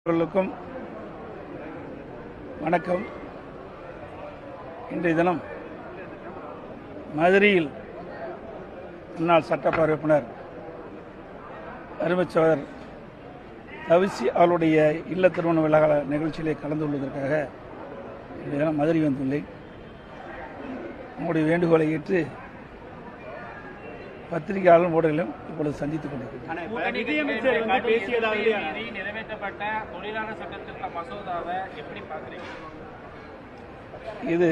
அவர்களுக்கும் வணக்கம் இன்றைய தினம் மதுரையில் முன்னாள் சட்டப்பேரவை உறுப்பினர் அருமைச்சோதர் தவிசி அவருடைய இல்ல திருமண விழா நிகழ்ச்சியிலே கலந்து கொள்வதற்காக இன்றைய தினம் மதுரை வந்துள்ளேன் உங்களுடைய வேண்டுகோளை ஏற்று பத்திரிகையாளரும் ஊடகங்களும் இப்பொழுது சந்தித்துக் கொண்டிருக்கிறேன் ஆனா இப்ப கூட்டணி நிதியமைச்சர் வந்து கட்சிகளுடைய பேசியதாகவே கடுமையை மீறி நிறைவேற்றப்பட்ட தொழிலாளர் சட்டத்திருத்த மசோதாவை எப்படி பாக்குறீங்க இது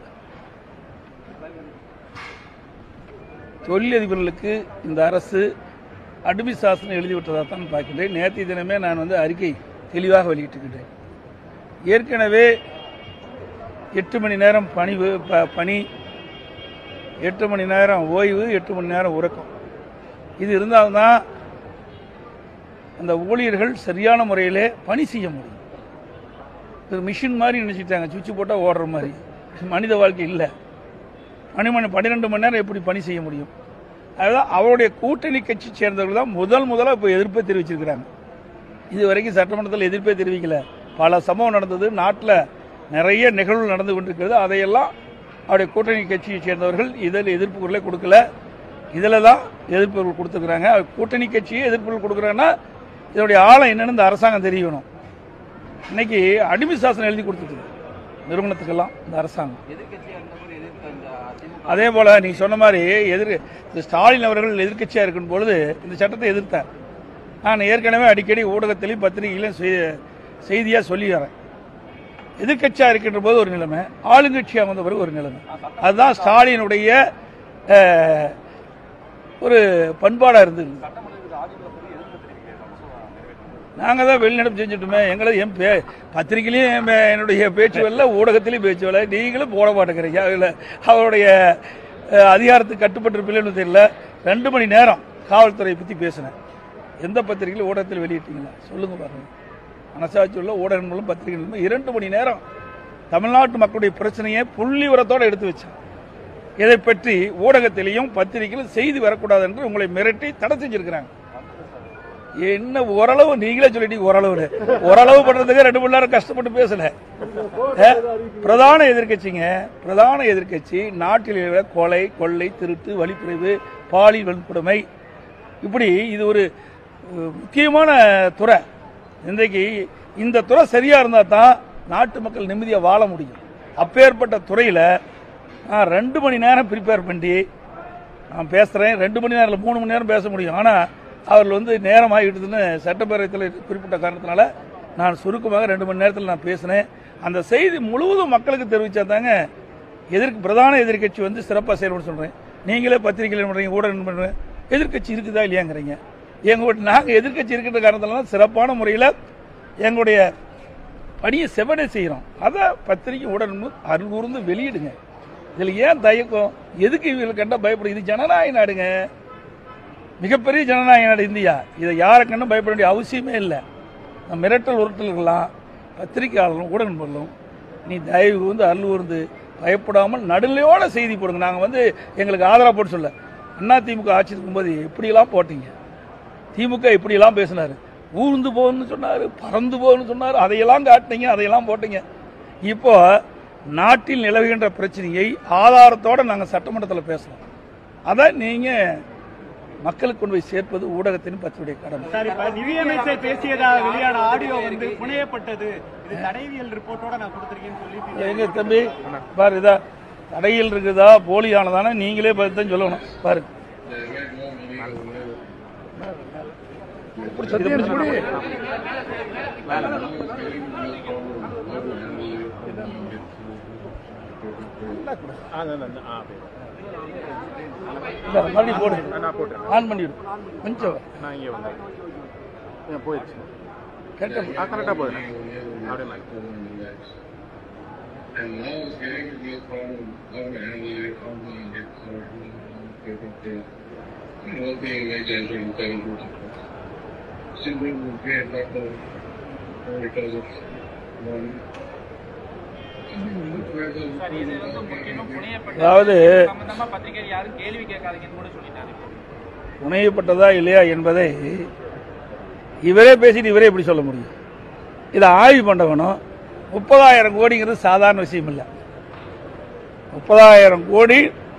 தொழிலதிபர்களுக்கு இந்த அரசு அடிமை சாசனம் எழுதிவிட்டதாக தான் பார்க்கின்றேன் நேற்றைய தினமே நான் வந்து அறிக்கை தெளிவாக வெளியிட்டிருக்கின்றேன் ஏற்கனவே எட்டு மணி நேரம் பணி ப- பணி எட்டு மணி நேரம் ஓய்வு எட்டு மணி நேரம் உறக்கம் இது இருந்தால்தான் அந்த ஊழியர்கள் சரியான முறையிலே பணி செய்ய முடியும் ஒரு மிஷின் மாதிரி நினச்சிட்டாங்க சுவிட்ச் போட்டால் ஓடுற மாதிரி மனித வாழ்க்கை இல்லை பனி மணி பன்னிரெண்டு மணி நேரம் எப்படி பணி செய்ய முடியும் அதுதான் அவருடைய கூட்டணி கட்சி சேர்ந்தவர்கள் தான் முதல் முதலாக இப்போ எதிர்ப்பை தெரிவிச்சிருக்கிறாங்க இது வரைக்கும் சட்டமன்றத்தில் எதிர்ப்பே தெரிவிக்கல பல சம்பவம் நடந்தது நாட்டில் நிறைய நிகழ்வு நடந்து கொண்டிருக்கிறது அதையெல்லாம் அவருடைய கூட்டணி கட்சியை சேர்ந்தவர்கள் இதில் எதிர்ப்பு குரலே கொடுக்கல இதில் தான் எதிர்ப்புகள் கொடுத்துருக்குறாங்க கூட்டணி கட்சியே எதிர்ப்புகள் கொடுக்குறாங்கன்னா இதனுடைய ஆழம் என்னன்னு இந்த அரசாங்கம் தெரியணும் இன்னைக்கு அடிமை சாசனம் எழுதி கொடுத்துருக்கு நிறுவனத்துக்கெல்லாம் இந்த அரசாங்கம் அதே போல நீ சொன்ன மாதிரி எதிர் திரு ஸ்டாலின் அவர்கள் எதிர்க்கட்சியா இருக்கும் பொழுது இந்த சட்டத்தை எதிர்த்தார் நான் ஏற்கனவே அடிக்கடி ஊடகத்திலையும் பத்திரிகையிலும் செய்- செய்தியா சொல்லி வரேன் எதிர்க்கட்சியா இருக்கின்ற போது ஒரு நிலைமை ஆளுங்கட்சியா வந்த பிறகு ஒரு நிலைமை அதுதான் ஸ்டாலினுடைய அஹ், ஒரு பண்பாடா இருந்தது நாங்கள் தான் வெளிநடப்பு செஞ்சுட்டோமே எங்களை என் பே பத்திரிகையிலையும் என் பே- என்னுடைய பேச்சு வரல ஊடகத்திலையும் பேச்சு வரல நீங்களும் போட மாட்டேங்கிறீங்க அதில் அவருடைய அஹ், அதிகாரத்துக்கு கட்டுப்பட்டிருப்பில்லைன்னு தெரியல ரெண்டு மணி நேரம் காவல்துறையை பற்றி பேசினேன் எந்த பத்திரிகையில் ஊடகத்தில் வெளியிட்டீங்களா சொல்லுங்க பாருங்க மனசாட்சி உள்ள ஊடகம் மூலம் பத்திரிகை மூலம் இரண்டு மணி நேரம் தமிழ்நாட்டு மக்களுடைய பிரச்சனையை புள்ளி உரத்தோடு எடுத்து வச்சேன் இதை பற்றி ஊடகத்திலையும் பத்திரிகையிலும் செய்தி வரக்கூடாது என்று உங்களை மிரட்டி தடை செஞ்சிருக்கிறாங்க என்ன ஓரளவு நீங்களே சொல்லிட்டீங்க ஓரளவு ஓரளவு பண்றதுக்கு ரெண்டு மணி நேரம் கஷ்டப்பட்டு பேசல அஹ், பிரதான எதிர்க்கட்சிங்க பிரதான எதிர்க்கட்சி நாட்டில் உள்ள கொலை கொள்ளை திருட்டு வழிப்பிரிவு பாலியல் வன்கொடுமை இப்படி இது ஒரு அஹ், முக்கியமான துறை இன்றைக்கு இந்த துறை சரியா இருந்தா தான் நாட்டு மக்கள் நிம்மதியா வாழ முடியும் அப்பேற்பட்ட துறையில நான் ரெண்டு மணி நேரம் ப்ரிப்பேர் பண்ணி நான் பேசுகிறேன் ரெண்டு மணி நேரம் இல்ல, மூணு மணி நேரம் பேச முடியும் ஆனால் அவர்கள் வந்து நேரம் ஆகிடுதுன்னு சட்டப்பேரவைத்தில் குறிப்பிட்ட காரணத்தினால நான் சுருக்கமாக ரெண்டு மணி நேரத்தில் நான் பேசினேன் அந்த செய்தி முழுவதும் மக்களுக்கு தெரிவித்தா தாங்க எதிர்க்கு பிரதான எதிர்க்கட்சி வந்து சிறப்பாக செயல்பட சொல்கிறேன் நீங்களே பத்திரிகையில் பண்ணுறீங்க ஊடகம் பண்ணுறீங்க எதிர்க்கட்சி இருக்குதா இல்லையாங்கிறீங்க எங்கள் நாங்கள் எதிர்க்கட்சி இருக்கின்ற காரணத்தினால தான் சிறப்பான முறையில் எங்களுடைய பணியை செவனே செய்கிறோம் அதை பத்திரிகை உடனே அருள்கூர்ந்து வெளியிடுங்க இதில் ஏன் தயக்கம் எதுக்கு இவங்களுக்கு கண்டா பயப்படும் இது ஜனநாயக நாடுங்க மிகப்பெரிய ஜனநாயக நாடு இந்தியா இதை யாரை கண்டும் பயப்பட வேண்டிய அவசியமே இல்லை இந்த மிரட்டல் உருட்டல்கள்லாம் பத்திரிகையாளர்களும் ஊடகங்களும் நீ தயவு கூர்ந்து அருள் கூர்ந்து பயப்படாமல் நடுநிலையோட செய்தி போடுங்க நாங்கள் வந்து எங்களுக்கு ஆதரவு போட்டு சொல்ல அண்ணா திமுக ஆட்சி இருக்கும்போது எப்படியெல்லாம் போட்டீங்க திமுக இப்படியெல்லாம் பேசினார் ஊர்ந்து போகணும்னு சொன்னார் பறந்து போகணும்னு சொன்னார் அதையெல்லாம் காட்டினீங்க அதையெல்லாம் போட்டீங்க இப்போ நாட்டில் நிலவுகின்ற பிரச்சனையை ஆதாரத்தோடு நாங்கள் சட்டமன்றத்தில் பேசுகிறோம் அதை நீங்கள் மக்களுக்கு கொண்டு போய் சேர்ப்பது ஊடகத்தின் பத்திரிகை கடமை சார் இப்ப நிதியமைச்சர் பேசியதா வெளியான ஆடியோ வந்து புனையப்பட்டது இது தடைவியல் ரிப்போர்ட்டோட நான் கொடுத்திருக்கேன்னு சொல்லி எங்க தம்பி பாரு இதா தடையில் இருக்குதா போலியானதானே நீங்களே பார்த்து தான் சொல்லணும் பாரு இதை பிடிச்சு கொடு. இந்த மறுபடியும் போடு ஆன் பண்ணிவிடு கொஞ்சம் நான் இங்கே வந்தேன் போயிடுச்சு கேட்ட ஆ கரெக்டாக போயிடுறேன் அப்படியே மேலே And now it's getting to be a problem of any economy that's one thing they just really tell you. Simply we get back on because of one. Sir இது வந்து முற்றிலும் புனையப்பட்ட அதாவது சம்பந்தமா பத்திரிகையில் யாரும் கேள்வி கேட்காதீங்கன்னு கூட சொல்லிட்டாரு புனையப்பட்டதா இல்லையா என்பதை இவரே பேசிட்டு இவரே எப்படி சொல்ல முடியும் இதை ஆய்வு பண்ணணும் முப்பதாயிரம் கோடிங்கிறது சாதாரண விஷயம் இல்லை முப்பதாயிரம் கோடி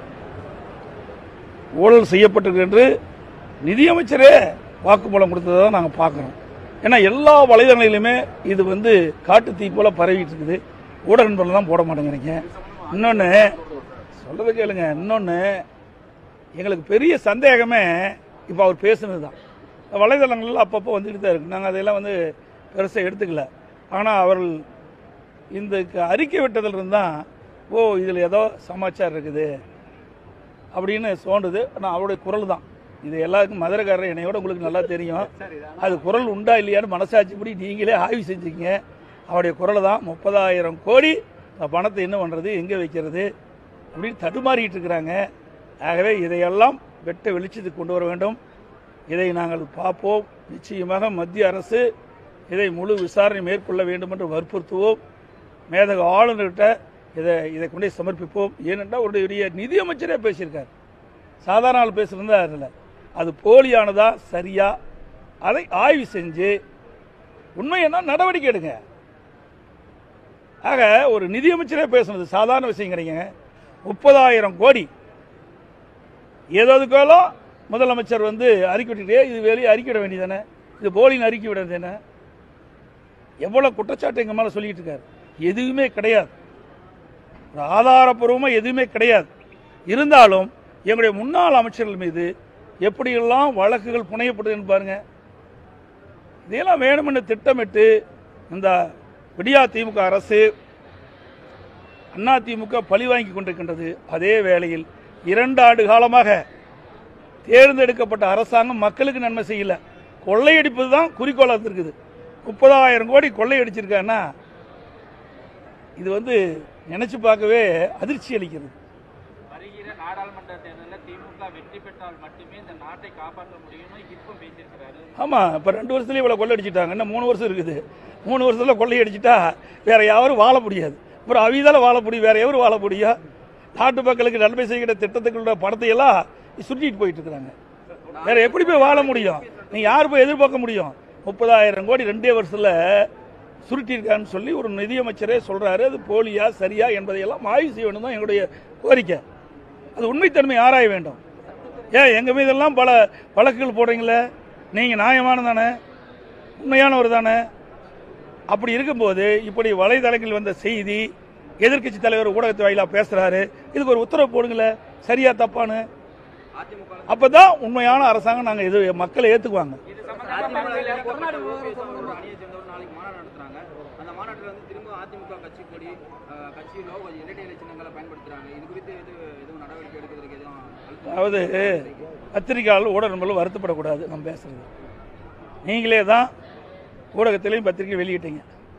ஊழல் செய்யப்பட்டிருக்கு என்று நிதியமைச்சரே வாக்குமூலம் கொடுத்ததை தான் நாங்கள் பார்க்குறோம் ஏன்னா எல்லா வலைதளங்களிலுமே இது வந்து காட்டு தீ போல பரவிட்டு இருக்குது ஊடக நண்பர்கள் தான் போட மாட்டேங்கிறீங்க இன்னொன்று சொல்றது கேளுங்க இன்னொன்று எங்களுக்கு பெரிய சந்தேகமே இப்போ அவர் பேசுனது தான் வலைதளங்கள்ல அப்பப்போ வந்துட்டு தான் இருக்கு நாங்கள் அதையெல்லாம் வந்து பெருசாக எடுத்துக்கல ஆனால் அவர்கள் இந்த க- அறிக்கை விட்டதிலிருந்து தான் ஓ இதில் ஏதோ சமாச்சாரம் இருக்குது அப்படின்னு தோன்றுது ஆனால் அவருடைய குரல் தான் இது எல்லாருக்கும் மதுரைக்காரர் என்னையோட உங்களுக்கு நல்லா தெரியும் அது குரல் உண்டா இல்லையான்னு மனசாட்சிப்படி நீங்களே ஆய்வு செஞ்சுக்கங்க அவருடைய குரல் தான் முப்பதாயிரம் கோடி இந்த பணத்தை என்ன பண்ணுறது எங்கே வைக்கிறது அப்படின்னு தடுமாறிட்டு இருக்கிறாங்க ஆகவே இதையெல்லாம் வெட்ட வெளிச்சத்துக்கு கொண்டு வர வேண்டும் இதை நாங்கள் பார்ப்போம் நிச்சயமாக மத்திய அரசு இதை முழு விசாரணை மேற்கொள்ள வேண்டும் என்று வற்புறுத்துவோம் மேதக ஆளுநர்கிட்ட இதை இதை கொண்டு போய் சமர்ப்பிப்போம் ஏனென்றால் அவருடைய நிதியமைச்சரே பேசியிருக்கார் சாதாரண ஆள் பேசுகிறதா அதில் அது போலியானதா சரியா அதை ஆய்வு செஞ்சு உண்மை என்ன நடவடிக்கை எடுங்க ஆக ஒரு நிதியமைச்சரே பேசுனது சாதாரண விஷயம் கிடைக்குங்க முப்பதாயிரம் கோடி ஏதாவதுக்காலும் முதலமைச்சர் வந்து அறிக்கை விட்டுட்டே இது வெளியே அறிக்கை விட வேண்டியதானே இது போலின்னு அறிக்கை விட வேண்டியதானே எவ்வளவு குற்றச்சாட்டு எங்க மேல சொல்லிட்டு இருக்காரு எதுவுமே கிடையாது ஒரு ஆதாரப்பூர்வமாக எதுவுமே கிடையாது இருந்தாலும் எங்களுடைய முன்னாள் அமைச்சர்கள் மீது எப்படியெல்லாம் வழக்குகள் புனையப்படுதுன்னு பாருங்க இதையெல்லாம் வேணுமென்று திட்டமிட்டு இந்த விடியா திமுக அரசு அண்ணா திமுக பழி வாங்கி கொண்டிருக்கின்றது அதே வேளையில் இரண்டு ஆண்டு காலமாக தேர்ந்தெடுக்கப்பட்ட அரசாங்கம் மக்களுக்கு நன்மை செய்யல கொள்ளையடிப்பது தான் குறிக்கோளாக இருக்குது முப்பதாயிரம் கோடி கொள்ளையடிச்சிருக்காங்கன்னா இது வந்து நினைச்சு பார்க்கவே அதிர்ச்சி அளிக்கிறது வருகிற நாடாளுமன்ற தேர்தலில் திமுக வெற்றி பெற்றால் மட்டுமே இந்த நாட்டை காப்பாற்ற முடியும்னு இப்போ பேசியிருக்கிறாரு ஆமாம் இப்போ ரெண்டு வருஷத்துலேயே இவ்வளோ கொள்ளையடிச்சிட்டாங்க இன்னும் மூணு வருஷம் இருக்குது மூணு வருஷத்தில் கொள்ளையடிச்சிட்டா வேற யாரும் வாழ முடியாது அப்புறம் அவிதால வாழ முடியும் வேற எவரும் வாழ முடியும் நாட்டு மக்களுக்கு நன்மை செய்கிற திட்டத்துக்குள்ள பணத்தை எல்லாம் சுருட்டிட்டு போயிட்டு இருக்கிறாங்க வேற எப்படி போய் வாழ முடியும் நீ யார் போய் எதிர்பார்க்க முடியும் முப்பதாயிரம் கோடி ரெண்டே வருஷத்துல சுருட்டியிருக்கான்னு சொல்லி ஒரு நிதியமைச்சரே சொல்றாரு அது போலியா சரியா என்பதையெல்லாம் ஆய்வு செய்ய வேண்டும் தான் எங்களுடைய கோரிக்கை அது உண்மைத்தன்மை ஆராய வேண்டும் ஏன் எங்க மீதெல்லாம் பல வழக்குகள் போடுறீங்களே நீங்க நியாயமானதானே உண்மையானவர் தானே அப்படி இருக்கும்போது இப்படி வலைதளங்களில் வந்த செய்தி எதிர்க்கட்சி தலைவர் ஊடகத்து வாயிலா பேசுறாரு இதுக்கு ஒரு உத்தரவு போடுங்களேன் சரியா தப்பான்னு அப்பதான் உண்மையான அரசாங்கம் நாங்க இது மக்களை ஏத்துக்குவாங்க இது சம்பந்தமா கொரோனாடு விவகாரம் சம்பந்தமா ஒரு அணியை சேர்ந்தவர் நாளைக்கு மாநாடு நடத்துறாங்க அந்த மாநாட்டில் வந்து திரும்ப அதிமுக கட்சி கொடி அஹ், கட்சி லோகோ இரட்டை இலை சின்னங்களை பயன்படுத்துறாங்க இது குறித்து எது எதுவும் நடவடிக்கை எடுக்கிறதுக்கு எதுவும் அழுத்தம் அதாவது பத்திரிகையாளர் ஊடக நண்பர்கள் வருத்தப்படக்கூடாது நம்ம பேசுறது நீங்களே தான் ஊடகத்திலையும் பத்திரிகை வெளியிட்டீங்க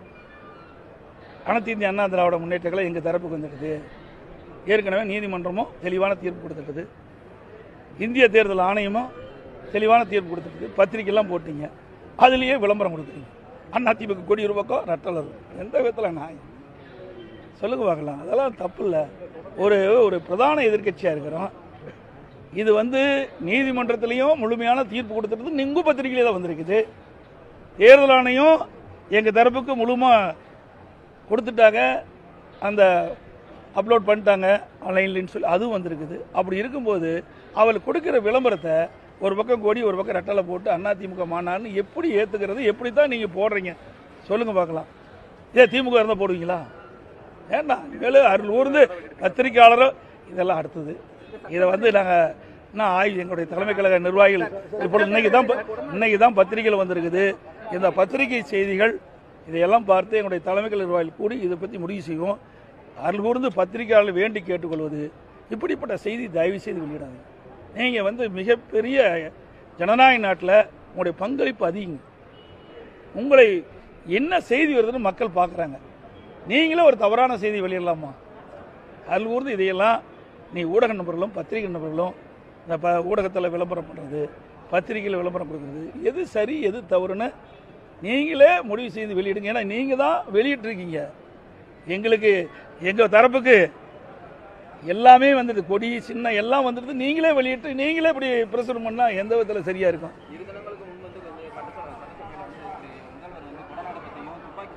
அனைத்து இந்திய அண்ணா திராவிட முன்னேற்றங்களை எங்கள் தரப்புக்கு வந்துடுது ஏற்கனவே நீதிமன்றமும் தெளிவான தீர்ப்பு கொடுத்துட்டது இந்திய தேர்தல் ஆணையமும் தெளிவான தீர்ப்பு கொடுத்துட்டு பத்திரிக்கைலாம் போட்டீங்க அதுலேயே விளம்பரம் கொடுக்குறீங்க அண்ணா திமுக கொடி ஒரு பக்கம் ரெட்டலர் எந்த விதத்தில் நியாயம் சொல்லுங்க பார்க்கலாம் அதெல்லாம் தப்பு இல்லை ஒரு ஒரு பிரதான எதிர்க்கட்சியாக இருக்கிறோம் இது வந்து நீதிமன்றத்திலையும் முழுமையான தீர்ப்பு கொடுத்துட்டு நிங்கு பத்திரிகையில தான் வந்திருக்குது தேர்தல் ஆணையம் எங்கள் தரப்புக்கு முழுமா கொடுத்துட்டாங்க அந்த அப்லோட் பண்ணிட்டாங்க ஆன்லைன்லன்னு சொல்லி அதுவும் வந்திருக்குது அப்படி இருக்கும்போது அவள் கொடுக்குற விளம்பரத்தை ஒரு பக்கம் கொடி ஒரு பக்கம் ரெட்டலை போட்டு அதிமுக மாநாடுன்னு எப்படி ஏற்றுக்கிறது எப்படி தான் நீங்கள் போடுறீங்க சொல்லுங்கள் பார்க்கலாம் ஏ திமுக இருந்தால் போடுவீங்களா ஏண்டா இனிமேல் அருள் ஊர்ந்து பத்திரிக்கையாளரும் இதெல்லாம் அடுத்தது இதை வந்து நாங்கள் இன்னும் ஆய்வு எங்களுடைய தலைமை கழக நிர்வாகிகள் இப்பொழுது இன்னைக்கு தான் ப- இன்னைக்கு தான் பத்திரிகையில் வந்திருக்குது இந்த பத்திரிகை செய்திகள் இதையெல்லாம் பார்த்து எங்களுடைய தலைமை கழக நிர்வாகிகள் கூடி இதை பற்றி முடிவு செய்வோம் அருள் கூர்ந்து பத்திரிகையாளர் வேண்டி கேட்டுக்கொள்வது இப்படிப்பட்ட செய்தி தயவு செய்து வெளியிடாதீங்க நீங்கள் வந்து மிகப்பெரிய ஜனநாயக நாட்டில் உங்களுடைய பங்களிப்பு அதிகம் உங்களை என்ன செய்தி வருதுன்னு மக்கள் பார்க்குறாங்க நீங்களே ஒரு தவறான செய்தி வெளியிடலாமா அதில் ஊர்ந்து இதையெல்லாம் நீ ஊடக நபர்களும் பத்திரிகை நபர்களும் இந்த ப ஊடகத்தில் விளம்பரம் பண்ணுறது பத்திரிகையில் விளம்பரம் கொடுக்குறது எது சரி எது தவறுன்னு நீங்களே முடிவு செய்து வெளியிடுங்க ஏன்னா நீங்கள் தான் வெளியிட்டிருக்கீங்க எங்களுக்கு எங்கள் தரப்புக்கு எல்லாமே வந்துடுது கொடி சின்ன எல்லாம் வந்துடுது நீங்களே வெளியிட்டு நீங்களே இப்படி பிரசுரம் பண்ணால் எந்த விதத்தில் சரியாக இருக்கும் இரு தினங்களுக்கு முன் வந்து கொஞ்சம் சட்டசபை சட்டசபையில் வந்து இப்படி முதல்வர் வந்து கொடநாடு பற்றியும் துப்பாக்கி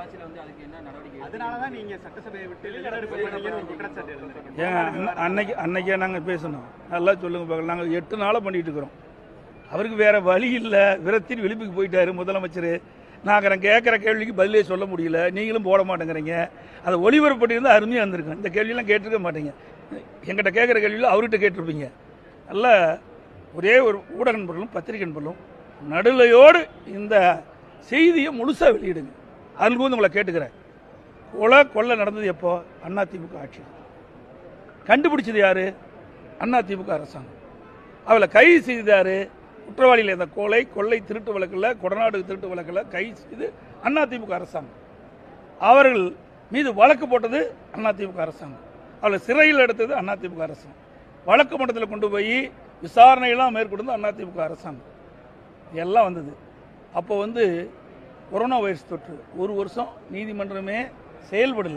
ஆட்சியில வந்து அதுக்கு என்ன நடவடிக்கை அதனாலதான் நீங்க சட்டசபையை விட்டு வெளிநடப்பு பண்ணீங்கன்னு ஒரு குற்றச்சாட்டு இருந்திருக்கு ஏங்க அன்ன- அன்னைக்கு அன்னைக்கே நாங்கள் பேசணும் நல்லா சொல்லுங்க பார்க்கலாம் நாங்கள் எட்டு நாளாக பண்ணிட்டு இருக்கிறோம் அவருக்கு வேற வழி இல்லை விரத்தின் விழிப்புக்கு போயிட்டாரு முதலமைச்சர் நாங்கள் கேட்குற கேள்விக்கு பதிலே சொல்ல முடியல நீங்களும் போட மாட்டேங்கிறீங்க அதை ஒளிபரப்பட்டிருந்தால் அருமையாக இருந்திருக்கும் இந்த கேள்வியெல்லாம் கேட்டிருக்க மாட்டீங்க எங்கிட்ட கேட்குற கேள்வியில் அவர்கிட்ட கேட்டிருப்பீங்க நல்ல ஒரே ஒரு ஊடக நண்பர்களும் பத்திரிகை நண்பர்களும் நடுலையோடு இந்த செய்தியை முழுசாக வெளியிடுங்க அதில் வந்து உங்களை கேட்டுக்கிறேன் கொலை கொள்ளை நடந்தது எப்போ அதிமுக ஆட்சி கண்டுபிடிச்சது யாரு அதிமுக அரசாங்கம் அவளை கைது செய்தாரு குற்றவாளிகள் இந்த கொலை கொள்ளை திருட்டு வழக்கில் கொடநாடு திருட்டு வழக்கில் கைது செய்து அதிமுக அரசாங்கம் அவர்கள் மீது வழக்கு போட்டது அதிமுக அரசாங்கம் அவளை சிறையில் எடுத்தது அதிமுக அரசாங்கம் வழக்கு மட்டத்தில் கொண்டு போய் விசாரணையெல்லாம் மேற்கொண்டது அதிமுக அரசாங்கம் எல்லாம் வந்தது அப்போ வந்து கொரோனா வைரஸ் தொற்று ஒரு வருஷம் நீதிமன்றமே செயல்படலை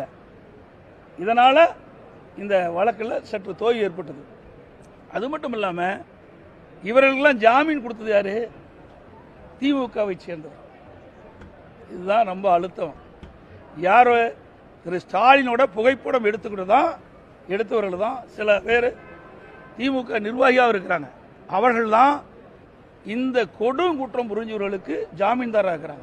இதனால் இந்த வழக்கில் சற்று தோய்வு ஏற்பட்டது அது மட்டும் இல்லாமல் இவர்களுக்கெல்லாம் ஜாமீன் கொடுத்தது யாரு திமுகவை சேர்ந்தவர் இதுதான் ரொம்ப அழுத்தம் யார் திரு ஸ்டாலினோட புகைப்படம் எடுத்துக்கிட்டு தான் எடுத்தவர்கள் தான் சில பேர் திமுக நிர்வாகியாக இருக்கிறாங்க அவர்கள் தான் இந்த கொடும் குற்றம் புரிஞ்சவர்களுக்கு ஜாமீன்தாராக இருக்கிறாங்க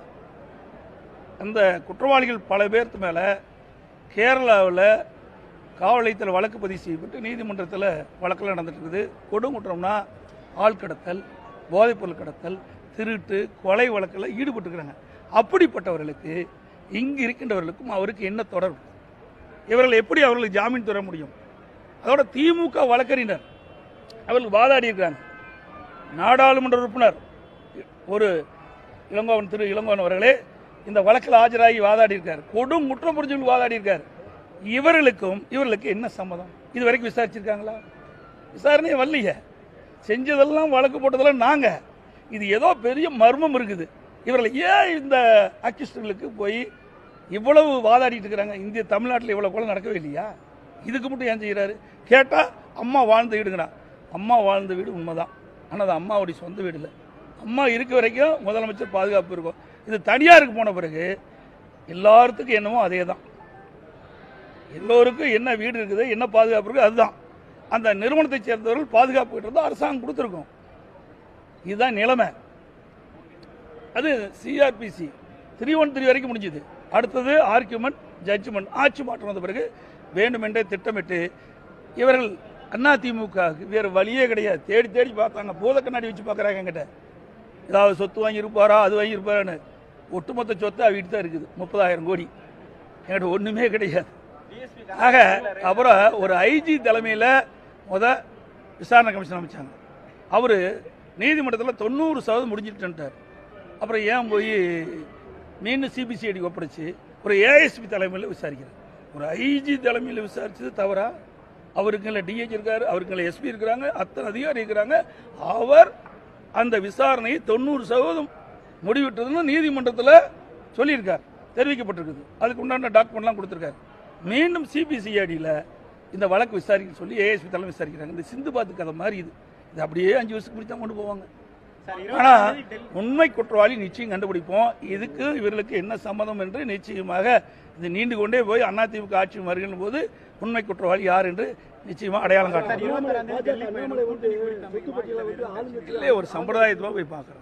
அந்த குற்றவாளிகள் பல பேர்த்து மேலே கேரளாவில் காவல் நிலையத்தில் வழக்கு பதிவு செய்யப்பட்டு நீதிமன்றத்தில் வழக்கெல்லாம் நடந்துட்டு இருக்குது கொடுங்குற்றம்னா ஆள் கடத்தல் போதைப்பொருள் கடத்தல் திருட்டு கொலை வழக்கில் ஈடுபட்டுருக்கிறாங்க அப்படிப்பட்டவர்களுக்கு இங்கு இருக்கின்றவர்களுக்கும் அவருக்கு என்ன தொடர்பு இவர்கள் எப்படி அவர்களுக்கு ஜாமீன் தர முடியும் அதோட திமுக வழக்கறிஞர் அவர்கள் வாதாடி இருக்காங்க நாடாளுமன்ற உறுப்பினர் ஒரு இளங்கோவன் திரு இளங்கோவன் அவர்களே இந்த வழக்கில் ஆஜராகி வாதாடி இருக்கார் கொடும் குற்றம் புரிஞ்சவர்கள் வாதாடி இருக்கார் இவர்களுக்கும் இவர்களுக்கு என்ன சம்மதம் இது வரைக்கும் விசாரிச்சிருக்காங்களா விசாரணையே வரலையே செஞ்சதெல்லாம் வழக்கு போட்டதெல்லாம் நாங்க இது ஏதோ பெரிய மர்மம் இருக்குது இவர்கள் ஏன் இந்த அக்யூஸ்டுகளுக்கு போய் இவ்வளவு வாதாடிட்டு இருக்கிறாங்க இந்திய தமிழ்நாட்டில் இவ்வளவு கொலை நடக்கவே இல்லையா இதுக்கு மட்டும் ஏன் செய்கிறாரு கேட்டால் அம்மா வாழ்ந்த வீடுங்கடா அம்மா வாழ்ந்த வீடு உண்மைதான் ஆனால் அது அம்மாவுடைய சொந்த வீடு இல்லை அம்மா இருக்க வரைக்கும் முதலமைச்சர் பாதுகாப்பு இருக்கும் இது தனியாருக்கு போன பிறகு எல்லாத்துக்கும் என்னமோ அதே தான் எல்லோருக்கும் என்ன வீடு இருக்குது என்ன பாதுகாப்பு இருக்குது அதுதான் அந்த நிறுவனத்தை சேர்ந்தவர்கள் பாதுகாப்பு கிட்ட அரசாங்கம் கொடுத்துருக்கோம் இதுதான் நிலைமை அது சிஆர்பிசி த்ரீ ஒன் த்ரீ வரைக்கும் முடிஞ்சுது அடுத்தது ஆர்கியூமெண்ட் ஜட்ஜ்மெண்ட் ஆட்சி மாற்றம் வந்த பிறகு வேண்டுமென்றே திட்டமிட்டு இவர்கள் அதிமுக வேறு வழியே கிடையாது தேடி தேடி பார்த்தாங்க பூத கண்ணாடி வச்சு பார்க்குறாங்க என்கிட்ட ஏதாவது சொத்து வாங்கியிருப்பாரா அது வாங்கியிருப்பாரான்னு ஒட்டுமொத்த சொத்து அவகிட்ட தான் இருக்குது முப்பதாயிரம் கோடி என்கிட்ட ஒன்றுமே கிடையாது ஆக அப்புறம் ஒரு ஐஜி தலைமையில் முத விசாரணை கமிஷன் அமைச்சாங்க அவர் நீதிமன்றத்தில் தொண்ணூறு சதவீதம் முடிஞ்சிட்டுன்ட்டார் அப்புறம் ஏன் போய் மீண்டும் சிபிசிஐடி ஒப்படைச்சு ஒரு ஏஎஸ்பி தலைமையில் விசாரிக்கிறார் ஒரு ஐஜி தலைமையில் விசாரிச்சது தவறா அவருக்குள்ள டிஹெச் இருக்காரு அவருக்குள்ள எஸ்பி இருக்கிறாங்க அத்தனை அதிகாரி இருக்கிறாங்க அவர் அந்த விசாரணையை தொண்ணூறு சதவீதம் முடிவிட்டதுன்னு நீதிமன்றத்தில் சொல்லியிருக்கார் தெரிவிக்கப்பட்டிருக்குது அதுக்கு உண்டான டாக்குமெண்ட்லாம் கொடுத்துருக்காரு மீண்டும் சிபிசிஐடியில் இந்த வழக்கு விசாரிக்க சொல்லி ஏஎஸ்பி தலைமை விசாரிக்கிறாங்க இந்த சிந்து பாத்து கதை மாதிரி இது இது அப்படியே அஞ்சு வருஷத்துக்கு முடிச்சு தான் கொண்டு போவாங்க சார் ஆனா இருபதாம் தேதி டெல்லி உண்மை குற்றவாளி நிச்சயம் கண்டுபிடிப்போம் இதுக்கு இவர்களுக்கு என்ன சம்மதம் என்று நிச்சயமாக இது நீண்டு கொண்டே போய் அதிமுக ஆட்சி வருகின்ற போது உண்மை குற்றவாளி யார் என்று நிச்சயமா அடையாளம் சார் காட்டும் இருபத்தாறாம் தேதி டெல்லி பயணம் கூட்டணி குறித்து அமைக்க மாநில இல்லையே ஒரு சம்பிரதாயத்தோட போய் பார்க்குறோம்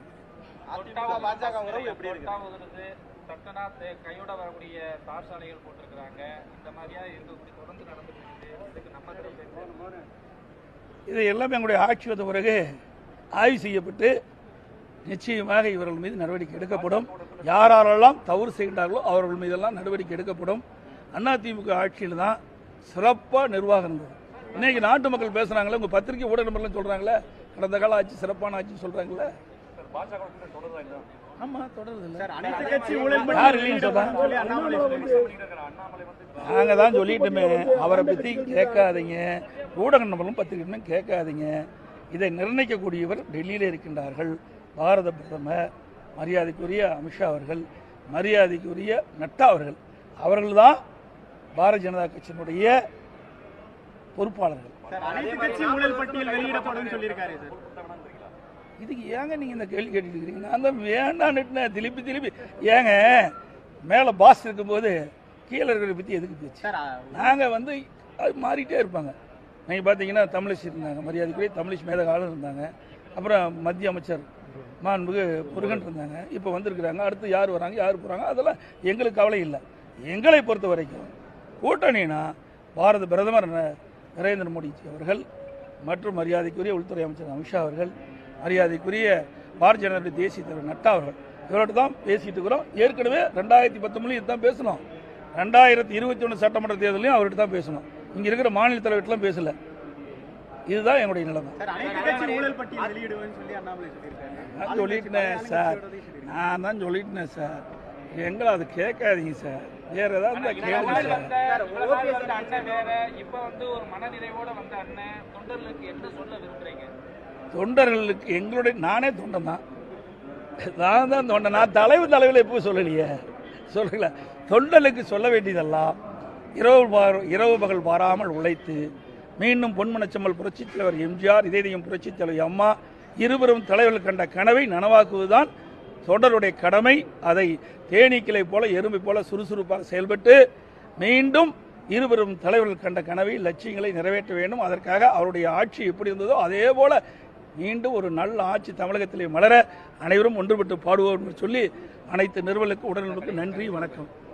தொட்டாவுகிறது தட்டனா தே- கையோட வரக்கூடிய தார் சாலைகள் போட்டிருக்கிறாங்க இந்த மாதிரியா இருக்கக்கூடிய தொடர்ந்து நடந்துட்டு இருக்குது இதுக்கு நம்ம தரப்பு இது எல்லாமே எங்களுடைய ஆட்சி வந்த பிறகு ஆய்வு செய்யப்பட்டு நிச்சயமாக இவர்கள் மீது நடவடிக்கை எடுக்கப்படும் யாரெல்லாம் தவறு செய்கின்றார்களோ அவர்கள் மீதெல்லாம் நடவடிக்கை எடுக்கப்படும் அதிமுக ஆட்சியில் தான் சிறப்பாக நிர்வாகம் இருந்தது இன்னைக்கு நாட்டு மக்கள் பேசுகிறாங்களே உங்கள் பத்திரிகை ஊடக நம்பர்லாம் சொல்கிறாங்களே கடந்த கால ஆட்சி சிறப்பான ஆட்சின்னு சொல்கிறாங்களே ஆமாம் தொடருது இல்லை சார் அனைத்து கட்சி ஊழல் யார் இல்லைன்னு சொல்றா? சொல்லி அண்ணாமலை சொல்லியிருக்காரு. நாங்கள் தான் சொல்லிட்டோமே அவரை பற்றி கேட்காதீங்க ஊடக நம்பரும் பத்திரிகைன்னு கேட்காதீங்க இதை நிர்ணயிக்கக்கூடியவர் டெல்லியில் இருக்கின்றார்கள் பாரத பிரதமர் மரியாதைக்குரிய அமித்ஷா அவர்கள் மரியாதைக்குரிய நட்டா அவர்கள் அவர்கள் தான் பாரதிய ஜனதா கட்சியினுடைய பொறுப்பாளர்கள் சார் அனைத்து கட்சி ஊழல் பட்டியல் வெளியிடப்படும் சொல்லியிருக்காரு சார் இதுக்கு ஏங்க நீங்கள் இந்த கேள்வி கேட்டுட்டு இருக்கிறீங்க நான் தான் வேண்டான்னுட்டு திருப்பி திருப்பி ஏங்க மேலே பாஸ் இருக்கும்போது கீழே இருக்கிறத பற்றி எதுக்கு பேச்சு சார் நாங்கள் வந்து அது மாறிட்டே இருப்பாங்க நீங்கள் பார்த்தீங்கன்னா தமிழிசை இருந்தாங்க மரியாதைக்குரிய தமிழிசை மேதகாலம் இருந்தாங்க அப்புறம் மத்திய அமைச்சர் மாண்புகு முருகன் இருந்தாங்க இப்போ வந்திருக்கிறாங்க அடுத்து யார் வராங்க யார் போகிறாங்க அதெல்லாம் எங்களுக்கு கவலை இல்லை எங்களை பொறுத்த வரைக்கும் கூட்டணினா பாரத பிரதமர் ந- நரேந்திர மோடிஜி அவர்கள் மற்றும் மரியாதைக்குரிய உள்துறை அமைச்சர் அமித்ஷா அவர்கள் மரியாதைக்குரிய பாரதிய ஜனதா பார்ட்டி தேசிய தலைவர் நட்டா அவர்கள் இவர்கிட்ட தான் பேசிட்டு இருக்கிறோம் ஏற்கனவே ரெண்டாயிரத்தி பத்தொன்பதுலையும் இதுதான் பேசணும் ரெண்டாயிரத்தி இருபத்தி ஒன்று சட்டமன்ற தேர்தலையும் அவர்கிட்ட தான் பேசணும் இங்கே இருக்கிற மாநில தலைவர்கிட்டலாம் பேசல இதுதான் என்னுடைய நிலைமை சார் அனைத்து கட்சி ஊழல் பட்டியல் வெளியிடுவேன்னு சொல்லி அண்ணாமலை சொல்லியிருக்காரு நான் சொல்லிட்டேன் சார் நான் தான் சொல்லிட்டேன் சார் எங்களை அது கேட்காதீங்க சார் வேற ஏதாவது இருந்தா கேளுங்க முன்னாடி சார் வந்த முன்னாடி வந்த அண்ணன் வேற இப்ப வந்து ஒரு மனநிறைவோட வந்த அண்ணன் தொண்டர்களுக்கு என்ன சொல்ல விரும்புறீங்க தொண்டர்களுக்கு எங்களுடைய நானே தொண்டன் தான் நான் தான் தொண்டன் நான் தலைவர் தலைவில் எப்போ சொல்லலையே சொல்லல தொண்டர்களுக்கு சொல்ல வேண்டியதெல்லாம் இரவு பா- இரவு பகல் பாராமல் உழைத்து மீண்டும் பொன்மனச்செம்மல் புரட்சித் தலைவர் எம்ஜிஆர் இதயம் புரட்சித் தலைவர் அம்மா இருவரும் தலைவர்கள் கண்ட கனவை நனவாக்குவதுதான் தொண்டருடைய கடமை அதை தேனீக்களை போல எறும்பை போல சுறுசுறுப்பாக செயல்பட்டு மீண்டும் இருவரும் தலைவர்கள் கண்ட கனவை லட்சியங்களை நிறைவேற்ற வேண்டும் அதற்காக அவருடைய ஆட்சி எப்படி இருந்ததோ அதே போல மீண்டும் ஒரு நல்ல ஆட்சி தமிழகத்திலே மலர அனைவரும் ஒன்றுபட்டு பாடுவோம் என்று சொல்லி அனைத்து நிறுவனங்களுக்கும் உடல்நலனுக்கும் நன்றி வணக்கம்